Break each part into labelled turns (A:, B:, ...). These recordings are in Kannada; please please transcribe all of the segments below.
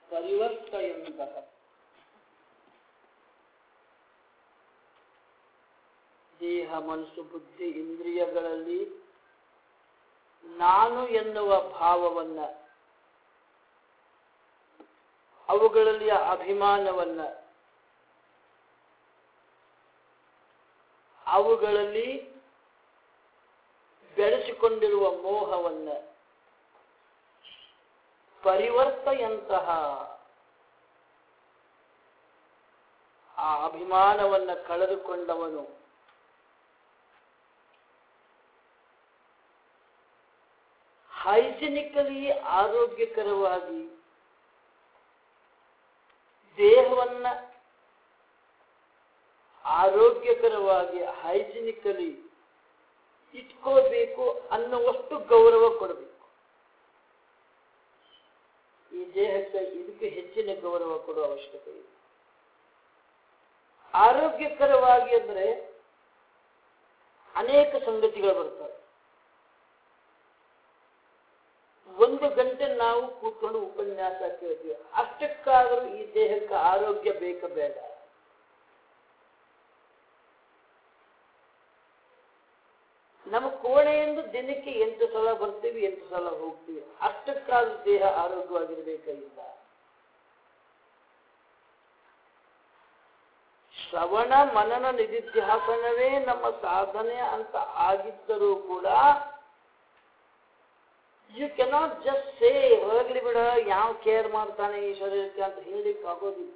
A: ಪರಿವರ್ತಯಂತಹ ದೇಹ ಮನಸ್ಸು ಬುದ್ಧಿ ಇಂದ್ರಿಯಗಳಲ್ಲಿ ನಾನು ಎನ್ನುವ ಭಾವವನ್ನ ಅವುಗಳಲ್ಲಿ ಅಭಿಮಾನವನ್ನ ಅವುಗಳಲ್ಲಿ ಬೆಳೆಸಿಕೊಂಡಿರುವ ಮೋಹವನ್ನ ಪರಿವರ್ತಯಂತಹ ಆ ಅಭಿಮಾನವನ್ನ ಕಳೆದುಕೊಂಡವನು ಹೈಜಿನಿಕಲಿ ಆರೋಗ್ಯಕರವಾಗಿ ದೇಹವನ್ನ ಆರೋಗ್ಯಕರವಾಗಿ ಹೈಜಿನಿಕಲಿ ಇಟ್ಕೋಬೇಕು ಅನ್ನುವಷ್ಟು ಗೌರವ ಕೊಡಬೇಕು ಈ ದೇಹಕ್ಕೆ ಇದಕ್ಕೆ ಹೆಚ್ಚಿನ ಗೌರವ ಕೊಡುವ ಅವಶ್ಯಕತೆ ಇದೆ ಆರೋಗ್ಯಕರವಾಗಿ ಅಂದ್ರೆ ಅನೇಕ ಸಂಗತಿಗಳು ಬರ್ತವೆ ಒಂದು ಗಂಟೆ ನಾವು ಕೂತ್ಕೊಂಡು ಉಪನ್ಯಾಸ ಕೇಳ್ತೀವಿ ಅಷ್ಟಕ್ಕಾದರೂ ಈ ದೇಹಕ್ಕೆ ಆರೋಗ್ಯ ಬೇಕ ಬೇಡ ನಮ್ಮ ಕೋಣೆಯಿಂದ ದಿನಕ್ಕೆ ಎಂಟು ಸಲ ಬರ್ತೀವಿ ಎಂಟು ಸಲ ಹೋಗ್ತೀವಿ ಅಷ್ಟಕ್ಕಾದ್ರೂ ದೇಹ ಆರೋಗ್ಯವಾಗಿರ್ಬೇಕಾಗಿಲ್ಲ ಶ್ರವಣ ಮನನ ನಿಧಿಧ್ಯಾಸನವೇ ನಮ್ಮ ಸಾಧನೆ ಅಂತ ಆಗಿದ್ದರೂ ಕೂಡ ಯು ಕೆನಾಟ್ ಜಸ್ಟ್ ಸೇ ಹೋಗ್ಲಿ ಬಿಡ ಯಾವ ಕೇರ್ ಮಾಡ್ತಾನೆ ಈ ಶರೀರಕ್ಕೆ ಅಂತ ಹೇಳಲಿಕ್ಕೆ ಆಗೋದಿಲ್ಲ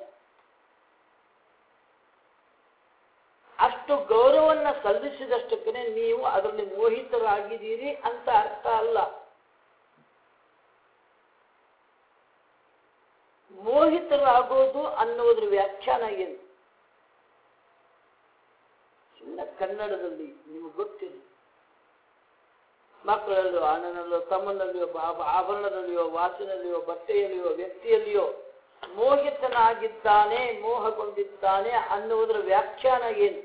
A: ಅಷ್ಟು ಗೌರವನ್ನ ಸಲ್ಲಿಸಿದಷ್ಟಕ್ಕೆ ನೀವು ಅದರಲ್ಲಿ ಮೋಹಿತರಾಗಿದ್ದೀರಿ ಅಂತ ಅರ್ಥ ಅಲ್ಲ ಮೋಹಿತರಾಗೋದು ಅನ್ನೋದ್ರ ವ್ಯಾಖ್ಯಾನ ಏನು ಸುಮ್ಮನೆ ಕನ್ನಡದಲ್ಲಿ ನಿಮಗೆ ಗೊತ್ತಿಲ್ಲ ಮಕ್ಕಳಲ್ಲಿಯೋ ಅಣ್ಣನಲ್ಲೋ ತಮ್ಮನಲ್ಲಿಯೋ ಬಾ- ಆಭರಣದಲ್ಲಿಯೋ ವಾಚಿನಲ್ಲಿಯೋ ಬಟ್ಟೆಯಲ್ಲಿಯೋ ವ್ಯಕ್ತಿಯಲ್ಲಿಯೋ ಮೋಹಿತನಾಗಿದ್ದಾನೆ ಮೋಹಗೊಂಡಿದ್ದಾನೆ ಅನ್ನುವುದರ ವ್ಯಾಖ್ಯಾನ ಏನು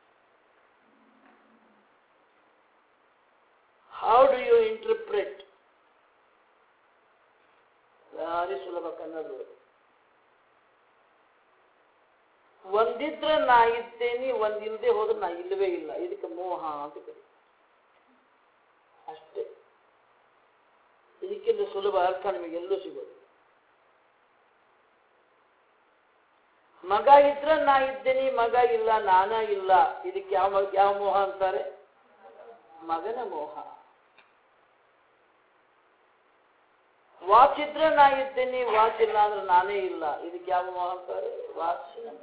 A: ಹೌ ಡು ಯು ಇಂಟರ್ಪ್ರೆಟ್ ಭಾರಿ ಸುಲಭ ಕನ್ನಡದವರು ಒಂದಿದ್ರೆ ನಾ ಇದ್ದೇನೆ ಒಂದಿಲ್ಲದೆ ಹೋದ್ರೆ ನಾ ಇಲ್ಲವೇ ಇಲ್ಲ ಇದಕ್ಕೆ ಮೋಹ ಅಂತ ಕರೀತಾರೆ ಅಷ್ಟೇ ಇದಕ್ಕಿಂತ ಸುಲಭ ಅರ್ಥ ನಿಮಗೆಲ್ಲೂ ಸಿಗೋದು ಮಗ ಇದ್ರೆ ನಾ ಇದ್ದೇನೆ ಮಗ ಇಲ್ಲ ನಾನ ಇಲ್ಲ ಇದಕ್ಕೆ ಯಾವ ಯಾವ ಮೋಹ ಅಂತಾರೆ ಮಗನ ಮೋಹ ವಾಚ್ ಇದ್ರೆ ನಾ ಇದ್ದೇನೆ ವಾಚ್ ಇಲ್ಲ ಅಂದ್ರೆ ನಾನೇ ಇಲ್ಲ ಇದಕ್ಕೆ ಯಾವ ಮೋಹ ಅಂತಾರೆ ವಾಚಿನ ಮೋಹ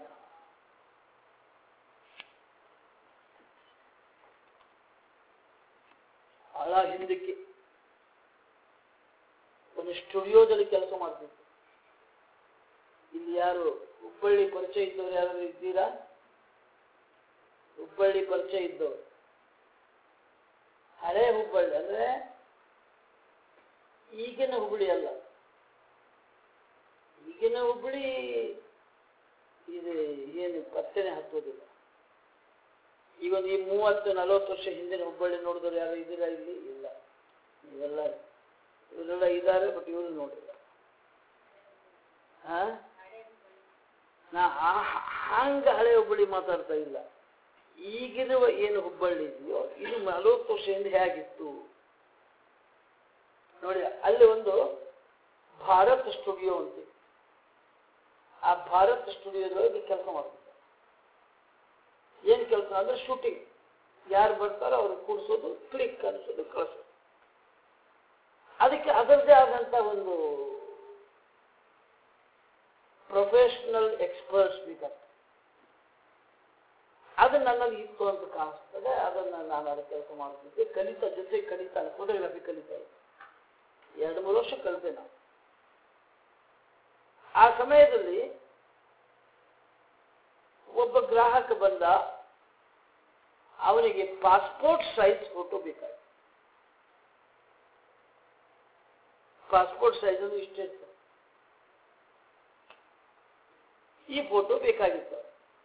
A: ಬಹಳ ಹಿಂದಕ್ಕೆ ಒಂದು ಸ್ಟುಡಿಯೋದಲ್ಲಿ ಕೆಲಸ ಮಾಡ್ತಿದ್ದೆ ಇಲ್ಲಿ ಯಾರು ಹುಬ್ಬಳ್ಳಿ ಪರಿಚಯ ಇದ್ದವ್ರು ಯಾರು ಇದ್ದೀರಾ ಹುಬ್ಬಳ್ಳಿ ಪರಿಚಯ ಇದ್ದವ್ರು ಹಳೆ ಹುಬ್ಬಳ್ಳಿ ಅಂದ್ರೆ ಈಗಿನ ಹುಬ್ಬಳ್ಳಿ ಅಲ್ಲ ಈಗಿನ ಹುಬ್ಬಳ್ಳಿ ಇದು ಏನು ಪತ್ತೆನೆ ಹತ್ತೋದಿಲ್ಲ ಈಗ ಒಂದು ಈ ಮೂವತ್ತು ನಲವತ್ತು ವರ್ಷ ಹಿಂದಿನ ಹುಬ್ಬಳ್ಳಿ ನೋಡಿದ್ರು ಯಾರು ಇದ್ದೀರಾ ಇಲ್ಲಿ ಇಲ್ಲ ಇವೆಲ್ಲ ಇವರೆಲ್ಲ ಇದ್ದಾರೆ ಬಟ್ ಇವರು ನೋಡಿಲ್ಲ ಹಾ ನಾ ಆ- ಹಂಗ ಹಳೆ ಹುಬ್ಬಳ್ಳಿ ಮಾತಾಡ್ತಾ ಇಲ್ಲ ಈಗಿರುವ ಏನು ಹುಬ್ಬಳ್ಳಿ ಇದೆಯೋ ಇದು ನಲವತ್ತು ವರ್ಷ ಹಿಂದೆ ಹೇಗಿತ್ತು ನೋಡಿ ಅಲ್ಲಿ ಒಂದು ಭಾರತ್ ಸ್ಟುಡಿಯೋ ಅಂತ ಇದೆ. ಆ ಭಾರತ್ ಸ್ಟುಡಿಯೋದೊಳಗೆ ಕೆಲಸ ಮಾಡ್ತಿದ್ದೆ ಏನ್ ಕೆಲಸ ಅಂದ್ರೆ ಶೂಟಿಂಗ್ ಯಾರು ಬರ್ತಾರೋ ಅವ್ರು ಕೂಡಿಸೋದು ಕ್ಲಿಕ್ ಅನ್ಸೋದು ಕಳಿಸೋದು ಅದಕ್ಕೆ ಅದರದ್ದೇ ಆದಂತ ಒಂದು ಪ್ರೊಫೆಷನಲ್ ಎಕ್ಸ್ಪರ್ಟ್ಸ್ ಬೇಕಾಗ್ತದೆ ಅದು ನನ್ನಲ್ಲಿ ಇತ್ತು ಅಂತ ಕಾಣಿಸ್ತದೆ ಅದನ್ನ ನಾನು ಅದಕ್ಕೆ ಕೆಲಸ ಮಾಡ್ತಿದ್ದೆ ಕಲಿತಾ ಜೊತೆ ಕಲಿತಾ ಫೋಟೋಗ್ರಫಿ ಕಲಿತಾ ಇದ್ದೆ ಎರಡು ಮೂರು ವರ್ಷ ಕಲಿತೆ ನಾವು ಆ ಸಮಯದಲ್ಲಿ ಒಬ್ಬ ಗ್ರಾಹಕ ಬಂದ ಅವನಿಗೆ ಪಾಸ್ಪೋರ್ಟ್ ಸೈಜ್ ಫೋಟೋ ಬೇಕಾಗಿತ್ತು ಪಾಸ್ಪೋರ್ಟ್ ಸೈಜ್ ಅಂದ್ರೆ ಇಷ್ಟೇ ಇತ್ತು ಈ ಫೋಟೋ ಬೇಕಾಗಿತ್ತು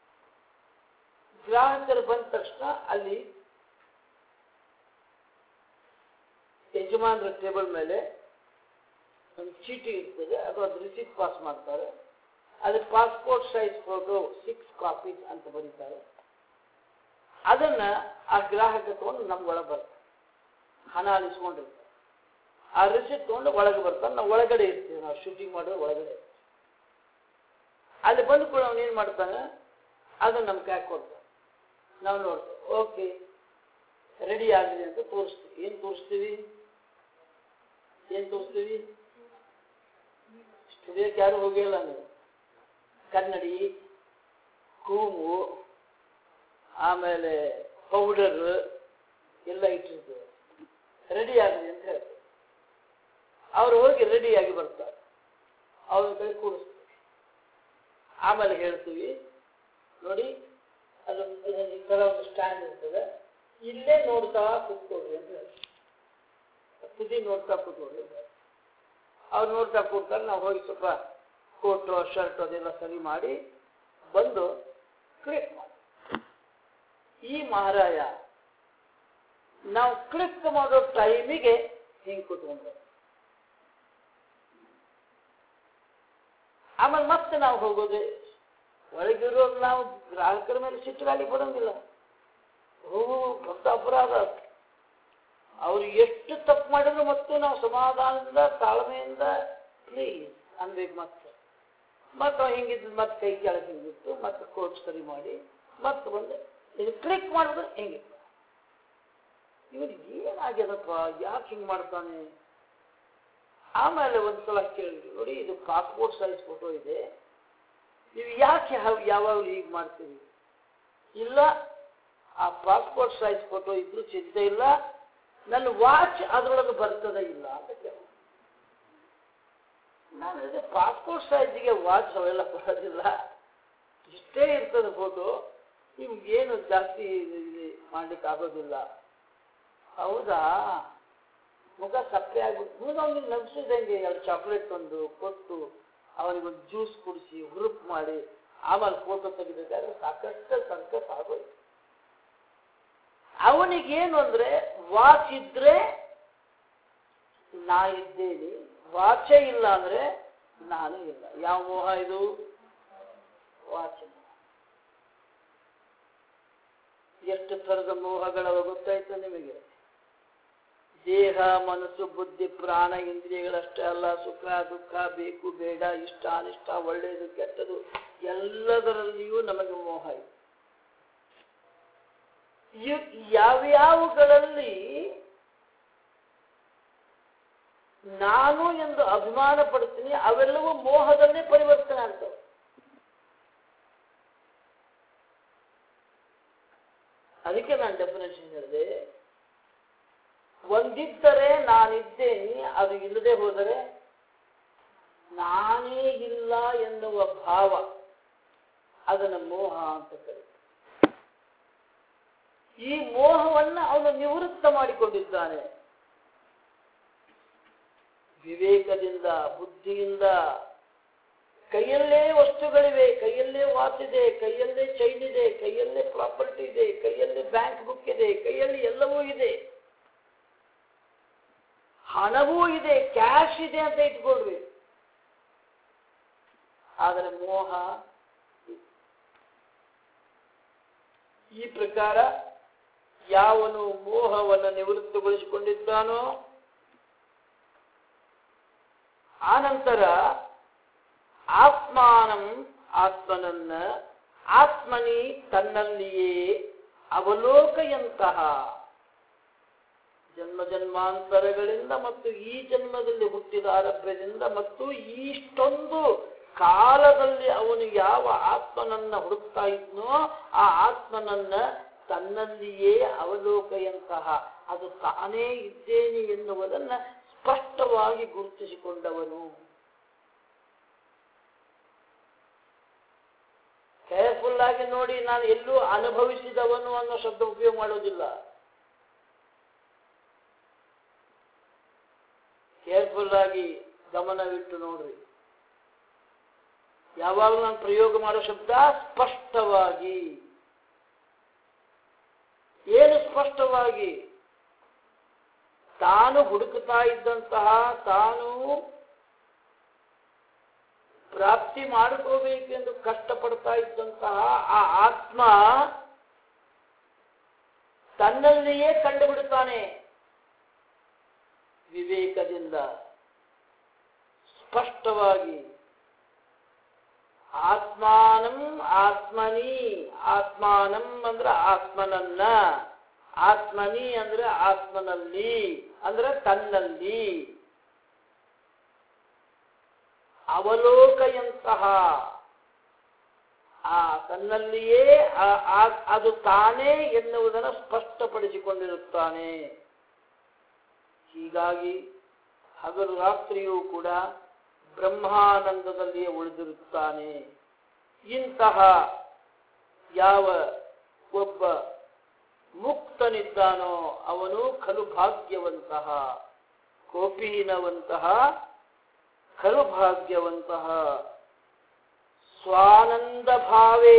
A: ಗ್ರಾಹಕರು ಬಂದ ತಕ್ಷಣ ಅಲ್ಲಿ ಯಜಮಾನರ ಟೇಬಲ್ ಮೇಲೆ ಒಂದು ಚೀಟಿ ಇರ್ತದೆ ಅದು ಅದು ರಿಸಿಪ್ಟ್ ಪಾಸ್ ಮಾಡ್ತಾರೆ ಅದು passport size photo six copies ಅಂತ ಬರೀತಾರೆ ಅದನ್ನ ಆ ಗ್ರಾಹಕ ತಗೊಂಡು ನಮ್ಗೆ ಒಳಗೆ ಬರ್ತಾರೆ ಹಣ ಅಲಿಸ್ಕೊಂಡಿರ್ತಾರೆ ಆ ರಿಸಿಪ್ಟ್ ತಗೊಂಡು ಒಳಗೆ ಬರ್ತಾನೆ ನಾವು ಒಳಗಡೆ ಇರ್ತೀವಿ ನಾವು ಶೂಟಿಂಗ್ ಮಾಡೋದು ಒಳಗಡೆ ಅಲ್ಲಿ ಬಂದು ಕೂಡ ಅವನು ಏನು ಮಾಡ್ತಾನೆ ಅದನ್ನ ನಮ್ಗೆ ಕೈ ಕೊಡ್ತಾನೆ ನಾವು ನೋಡ್ತೇವೆ ಓಕೆ ರೆಡಿ ಆಗಿದೆ ಅಂತ ತೋರಿಸ್ತೀವಿ ಏನು ತೋರಿಸ್ತೀವಿ ಏನು ತೋರಿಸ್ತೀವಿ ಸ್ಟುಡಿಯೋಕ್ಕೆ ಯಾರು ಹೋಗಿಲ್ಲ ನೀವು ಕನ್ನಡಿ ಕೂಮು ಆಮೇಲೆ ಪೌಡರ್ ಎಲ್ಲ ಇಟ್ಟಿರ್ತೇವೆ ರೆಡಿ ಆಗಿದೆ ಅಂತ ಹೇಳ್ತೇವೆ ಅವ್ರು ಹೋಗಿ ರೆಡಿಯಾಗಿ ಬರ್ತಾರೆ ಅವ್ರ ಕೈ ಕೂಡಿಸ್ತೀವಿ ಆಮೇಲೆ ಹೇಳ್ತೀವಿ ನೋಡಿ ಅದೊಂದು ಈ ಥರ ಒಂದು ಸ್ಟ್ಯಾಂಡ್ ಇರ್ತದೆ ಇಲ್ಲೇ ನೋಡ್ತಾ ಕೂತ್ಕೊಳ್ರಿ ಅಂತ ಹೇಳ್ತೀವಿ ತುದಿ ನೋಡ್ತಾ ಕೂತ್ಕೊಳ್ರಿ ಅವ್ರು ನೋಡ್ತಾ ಕೂಡ್ತಾರೆ ನಾವು ಹೋಗಿ ಸ್ವಲ್ಪ ಕೋಟು ಶರ್ಟ್ ಅದೆಲ್ಲ ಸರಿ ಮಾಡಿ ಬಂದು ಕ್ಲಿಕ್ ಮಾಡಿ ಈ ಮಹಾರಾಯ ನಾವು ಕ್ಲಿಕ್ ಮಾಡೋ ಟೈಮಿಗೆ ಹಿಂಗೆ ಕೂತ್ಕೊಂಡು ಆಮೇಲೆ ಮತ್ತೆ ನಾವು ಹೋಗೋದು ಒಳಗಿರೋರು ನಾವು ಗ್ರಾಹಕರ ಮೇಲೆ ಸಿಟ್ಟರಾಗಿ ಬರೋಂಗಿಲ್ಲ ಓ ದೊಡ್ಡ ಅಪರಾಧ ಅವ್ರು ಎಷ್ಟು ತಪ್ಪು ಮಾಡಿದ್ರು ಮತ್ತು ನಾವು ಸಮಾಧಾನದಿಂದ ತಾಳ್ಮೆಯಿಂದ ಪ್ಲೀಸ್ ಅನ್ಬೇಕು ಮತ್ತೆ ಮತ್ತೆ ಹಿಂಗಿದ್ದು ಮತ್ತೆ ಕೈ ಕೆಳಗೆ ಹಿಂಗಿತ್ತು ಮತ್ತೆ ಕೋಟ್ ಸರಿ ಮಾಡಿ ಮತ್ತೆ ಬಂದು ಇದು ಕ್ಲಿಕ್ ಮಾಡಿದ್ರೆ ಹಿಂಗೆ ಇವನಿಗೆ ಏನಾಗ್ಯದಪ್ಪ ಯಾಕೆ ಹಿಂಗೆ ಮಾಡ್ತಾನೆ ಆಮೇಲೆ ಒಂದ್ಸಲ ಕೇಳಿದ್ವಿ ನೋಡಿ ಇದು ಪಾಸ್ಪೋರ್ಟ್ ಸೈಜ್ ಫೋಟೋ ಇದೆ ನೀವು ಯಾಕೆ ಯಾವಾಗಲೂ ಹೀಗೆ ಮಾಡ್ತೀರಿ ಇಲ್ಲ ಆ ಪಾಸ್ಪೋರ್ಟ್ ಸೈಜ್ ಫೋಟೋ ಇದ್ರೂ ಚಿಂತೆ ಇಲ್ಲ ನನ್ನ ವಾಚ್ ಅದರೊಳಗೆ ಬರ್ತದೆ ಇಲ್ಲ ಅಂತ ಕೇಳ ನಾನು ಹೇಳಿದೆ ಪಾಸ್ಪೋರ್ಟ್ ಸೈಜಿಗೆ ವಾಚ್ ಅವೆಲ್ಲ ಬರೋದಿಲ್ಲ ಇಷ್ಟೇ ಇರ್ತದೆ ಫೋಟೋ ನಿಮ್ಗೇನು ಜಾಸ್ತಿ ಮಾಡ್ಲಿಕ್ಕೆ ಆಗೋದಿಲ್ಲ ಹೌದಾ ಮುಖ ಸಪ್ಪೆ ಆಗ್ಬಿಟ್ಟು ಮುಂದೆ ಅವನಿಗೆ ನಗಿಸಿದಂಗೆ ಎರಡು ಚಾಕ್ಲೇಟ್ ತಂದು ಕೊಟ್ಟು ಅವನಿಗೊಂದು ಜ್ಯೂಸ್ ಕುಡಿಸಿ ಹುರುಪ್ ಮಾಡಿ ಆಮೇಲೆ ಫೋಟೋ ತೆಗಿಬೇಕಾದ್ರೆ ಸಾಕಷ್ಟು ಸಂಕಟ ಆಗೋಯ್ತು ಅವನಿಗೇನು ಅಂದ್ರೆ ವಾಚ್ ಇದ್ರೆ ನಾ ಇದ್ದೇನೆ ವಾಚೇ ಇಲ್ಲ ಅಂದ್ರೆ ನಾನು ಇಲ್ಲ ಯಾವ ಮೋಹ ಇದು ವಾಚ್ ಎಷ್ಟು ಥರದ ಮೋಹಗಳವ ಗೊತ್ತಾಯ್ತು ನಿಮಗೆ ದೇಹ ಮನಸ್ಸು ಬುದ್ಧಿ ಪ್ರಾಣ ಇಂದ್ರಿಯಗಳಷ್ಟೇ ಅಲ್ಲ ಸುಖ ದುಃಖ ಬೇಕು ಬೇಡ ಇಷ್ಟ ಅನಿಷ್ಟ ಒಳ್ಳೆಯದು ಕೆಟ್ಟದು ಎಲ್ಲದರಲ್ಲಿಯೂ ನಮಗೆ ಮೋಹ ಇದೆ ಇವ್- ಯಾವ್ಯಾವುಗಳಲ್ಲಿ ನಾನು ಎಂದು ಅಭಿಮಾನ ಪಡ್ತೀನಿ ಅವೆಲ್ಲವೂ ಮೋಹದಲ್ಲೇ ಪರಿವರ್ತನೆ ಆಗ್ತವೆ ಅದಕ್ಕೆ ನಾನು ಡೆಫಿನೇಷನ್ ಹೇಳಿದೆ ಒಂದಿದ್ದರೆ ನಾನಿದ್ದೇನೆ ಅದು ಇಲ್ಲದೆ ಹೋದರೆ ನಾನೇ ಇಲ್ಲ ಎನ್ನುವ ಭಾವ ಅದನ್ನು ಮೋಹ ಅಂತ ಕರೀತಾರೆ ಈ ಮೋಹವನ್ನ ಅವನು ನಿವೃತ್ತ ಮಾಡಿಕೊಂಡಿದ್ದಾನೆ ವಿವೇಕದಿಂದ ಬುದ್ಧಿಯಿಂದ ಕೈಯಲ್ಲೇ ವಸ್ತುಗಳಿವೆ ಕೈಯಲ್ಲೇ ವಾಚ್ ಇದೆ ಕೈಯಲ್ಲೇ ಚೈನ್ ಇದೆ ಕೈಯಲ್ಲೇ ಪ್ರಾಪರ್ಟಿ ಇದೆ ಕೈಯಲ್ಲೇ ಬ್ಯಾಂಕ್ ಬುಕ್ ಇದೆ ಕೈಯಲ್ಲಿ ಎಲ್ಲವೂ ಇದೆ ಹಣವೂ ಇದೆ ಕ್ಯಾಶ್ ಇದೆ ಅಂತ ಇಟ್ಕೊಳ್ವಿ ಆದರೆ ಮೋಹ ಈ ಪ್ರಕಾರ ಯಾವನು ಮೋಹವನ್ನು ನಿವೃತ್ತಗೊಳಿಸಿಕೊಂಡಿದ್ದಾನೋ ಆನಂತರ ಆತ್ಮಾನಂ ಆತ್ಮನನ್ನ ಆತ್ಮನಿ ತನ್ನಲ್ಲಿಯೇ ಅವಲೋಕಯಂತಹ ಜನ್ಮ ಜನ್ಮಾಂತರಗಳಿಂದ ಮತ್ತು ಈ ಜನ್ಮದಲ್ಲಿ ಹುಟ್ಟಿದ ಆರಭ್ಯದಿಂದ ಮತ್ತು ಇಷ್ಟೊಂದು ಕಾಲದಲ್ಲಿ ಅವನು ಯಾವ ಆತ್ಮನನ್ನ ಹುಡುಕ್ತಾ ಇದ್ನೋ ಆ ಆತ್ಮನನ್ನ ತನ್ನಲ್ಲಿಯೇ ಅವಲೋಕಯಂತಹ ಅದು ತಾನೇ ಇದ್ದೇನೆ ಎನ್ನುವುದನ್ನ ಸ್ಪಷ್ಟವಾಗಿ ಗುರುತಿಸಿಕೊಂಡವನು ಕೇರ್ಫುಲ್ ಆಗಿ ನೋಡಿ ನಾನು ಎಲ್ಲೂ ಅನುಭವಿಸಿದವನು ಅನ್ನೋ ಶಬ್ದ ಉಪಯೋಗ ಮಾಡೋದಿಲ್ಲ ಕೇರ್ಫುಲ್ ಆಗಿ ಗಮನವಿಟ್ಟು ನೋಡ್ರಿ ಯಾವಾಗಲೂ ನಾನು ಪ್ರಯೋಗ ಮಾಡೋ ಶಬ್ದ ಸ್ಪಷ್ಟವಾಗಿ ಏನು ಸ್ಪಷ್ಟವಾಗಿ ತಾನು ಹುಡುಕುತ್ತಾ ಇದ್ದಂತಹ ತಾನು ಪ್ರಾಪ್ತಿ ಮಾಡ್ಕೋಬೇಕೆಂದು ಕಷ್ಟಪಡ್ತಾ ಇದ್ದಂತಹ ಆ ಆತ್ಮ ತನ್ನಲ್ಲಿಯೇ ಕಂಡುಬಿಡುತ್ತಾನೆ ವಿವೇಕದಿಂದ ಸ್ಪಷ್ಟವಾಗಿ ಆತ್ಮಾನಂ ಆತ್ಮನಿ ಆತ್ಮಾನಂ ಅಂದ್ರೆ ಆತ್ಮನನ್ನ ಆತ್ಮನಿ ಅಂದ್ರೆ ಆತ್ಮನಲ್ಲಿ ಅಂದ್ರೆ ತನ್ನಲ್ಲಿ ಅವಲೋಕಯಂತಹ ಆ ತನ್ನಲ್ಲಿಯೇ ಆ- ಆ- ಅದು ತಾನೇ ಎನ್ನುವುದನ್ನು ಸ್ಪಷ್ಟಪಡಿಸಿಕೊಂಡಿರುತ್ತಾನೆ ಹೀಗಾಗಿ ಹಗಲು ರಾತ್ರಿಯೂ ಕೂಡ ಬ್ರಹ್ಮಾನಂದದಲ್ಲಿಯೇ ಉಳಿದಿರುತ್ತಾನೆ ಇಂತಹ ಯಾವ ಒಬ್ಬ ಮುಕ್ತನಿದ್ದಾನೋ ಅವನು ಖಲು ಭಾಗ್ಯವಂತಹ ಕೋಪೀನವಂತಹ ಖಲು ಭಾಗ್ಯವಂತಹ ಸ್ವಾನಂದ ಭಾವೇ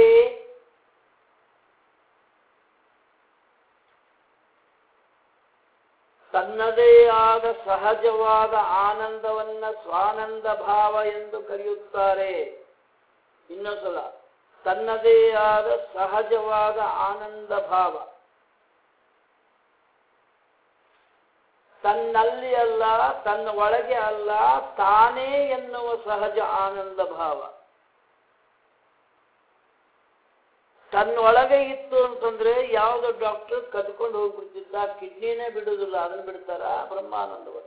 A: ತನ್ನದೇ ಆದ ಸಹಜವಾದ ಆನಂದವನ್ನ ಸ್ವಾನಂದ ಭಾವ ಎಂದು ಕರೆಯುತ್ತಾರೆ ಇನ್ನೊಂದ್ಸಲ ತನ್ನದೇ ಆದ ಸಹಜವಾದ ಆನಂದ ಭಾವ ತನ್ನಲ್ಲಿ ಅಲ್ಲ ತನ್ನ ಒಳಗೆ ಅಲ್ಲ ತಾನೇ ಎನ್ನುವ ಸಹಜ ಆನಂದ ಭಾವ ತನ್ನೊಳಗೆ ಇತ್ತು ಅಂತಂದ್ರೆ ಯಾವ್ದೋ ಡಾಕ್ಟರ್ ಕದ್ಕೊಂಡು ಹೋಗ್ಬಿಡ್ತಿದ್ದ ಕಿಡ್ನಿನೇ ಬಿಡುದಿಲ್ಲ ಅದನ್ನ ಬಿಡ್ತಾರ ಬ್ರಹ್ಮಾನಂದವನ್ನು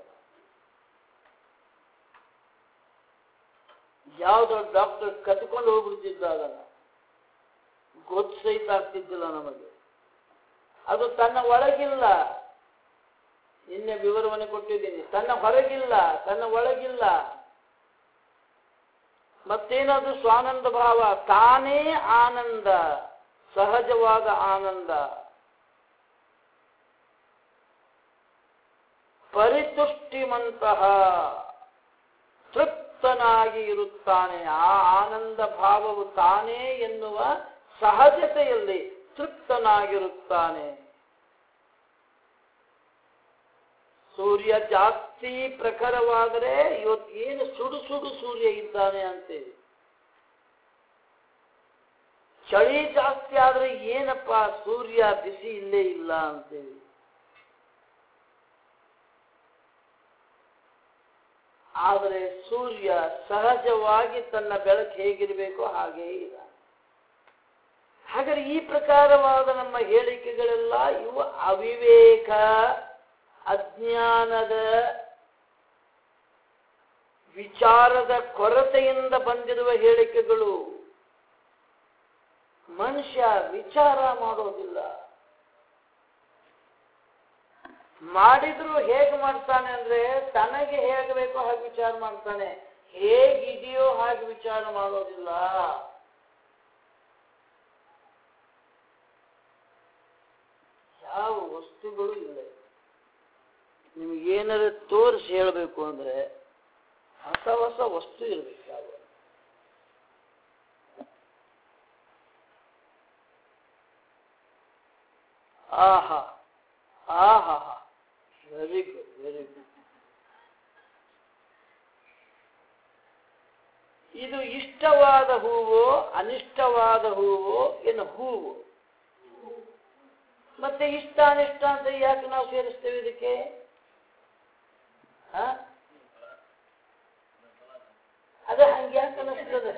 A: ಯಾವ್ದೋ ಡಾಕ್ಟರ್ ಕದ್ಕೊಂಡು ಹೋಗ್ಬಿಡ್ತಿದ್ದ ಅದನ್ನ ಗೊತ್ತು ಸಹಿತ ಆಗ್ತಿದ್ದಿಲ್ಲ ನಮಗೆ ಅದು ತನ್ನ ಒಳಗಿಲ್ಲ ನಿನ್ನೆ ವಿವರವನ್ನು ಕೊಟ್ಟಿದ್ದೀನಿ ತನ್ನ ಹೊರಗಿಲ್ಲ ತನ್ನ ಒಳಗಿಲ್ಲ ಮತ್ತೇನದು ಸ್ವಾನಂದ ಭಾವ ತಾನೇ ಆನಂದ ಸಹಜವಾದ ಆನಂದ ಪರಿತುಷ್ಟಿಮಂತಹ ತೃಪ್ತನಾಗಿ ಇರುತ್ತಾನೆ ಆ ಆನಂದ ಭಾವವು ತಾನೇ ಎನ್ನುವ ಸಹಜತೆಯಲ್ಲಿ ತೃಪ್ತನಾಗಿರುತ್ತಾನೆ ಸೂರ್ಯ ಜಾಸ್ತಿ ಪ್ರಖರವಾದರೆ ಇವತ್ತು ಏನು ಸುಡು ಸುಡು ಸೂರ್ಯ ಇದ್ದಾನೆ ಅಂತೇಳಿ ಚಳಿ ಜಾಸ್ತಿ ಆದ್ರೆ ಏನಪ್ಪ ಸೂರ್ಯ ಬಿಸಿ ಇಲ್ಲೇ ಇಲ್ಲ ಅಂತೇಳಿ ಆದರೆ ಸೂರ್ಯ ಸಹಜವಾಗಿ ತನ್ನ ಬೆಳಕು ಹೇಗಿರಬೇಕೋ ಹಾಗೇ ಇಲ್ಲ ಹಾಗಾದ್ರೆ ಈ ಪ್ರಕಾರವಾದ ನಮ್ಮ ಹೇಳಿಕೆಗಳೆಲ್ಲ ಇವು ಅವಿವೇಕ ಅಜ್ಞಾನದ ವಿಚಾರದ ಕೊರತೆಯಿಂದ ಬಂದಿರುವ ಹೇಳಿಕೆಗಳು ಮನುಷ್ಯ ವಿಚಾರ ಮಾಡೋದಿಲ್ಲ ಮಾಡಿದ್ರು ಹೇಗೆ ಮಾಡ್ತಾನೆ ಅಂದ್ರೆ ತನಗೆ ಹೇಗೆ ಬೇಕೋ ಹಾಗೆ ವಿಚಾರ ಮಾಡ್ತಾನೆ ಹೇಗಿದೆಯೋ ಹಾಗೆ ವಿಚಾರ ಮಾಡೋದಿಲ್ಲ ಯಾವ ವಸ್ತುಗಳು ಇಲ್ಲ ನಿಮಗೇನಾರ ತೋರಿಸಿ ಹೇಳಬೇಕು ಅಂದ್ರೆ ಹೊಸ ಹೊಸ ವಸ್ತು ಇರಬೇಕು ಯಾವ ಆಹಾ ಆಹಾ ವೆರಿ ಗುಡ್ ವೆರಿ ಗುಡ್ ಇದು ಇಷ್ಟವಾದ ಹೂವು ಅನಿಷ್ಟವಾದ ಹೂವು ಏನು ಹೂವು ಮತ್ತೆ ಇಷ್ಟ ಅನಿಷ್ಟ ಅಂತ ಯಾಕೆ ನಾವು ಸೇರಿಸ್ತೇವೆ ಇದಕ್ಕೆ ಹ? ಅದು ಹಂಗೆ ಯಾಕೆ ಅನಿಸ್ತದೆ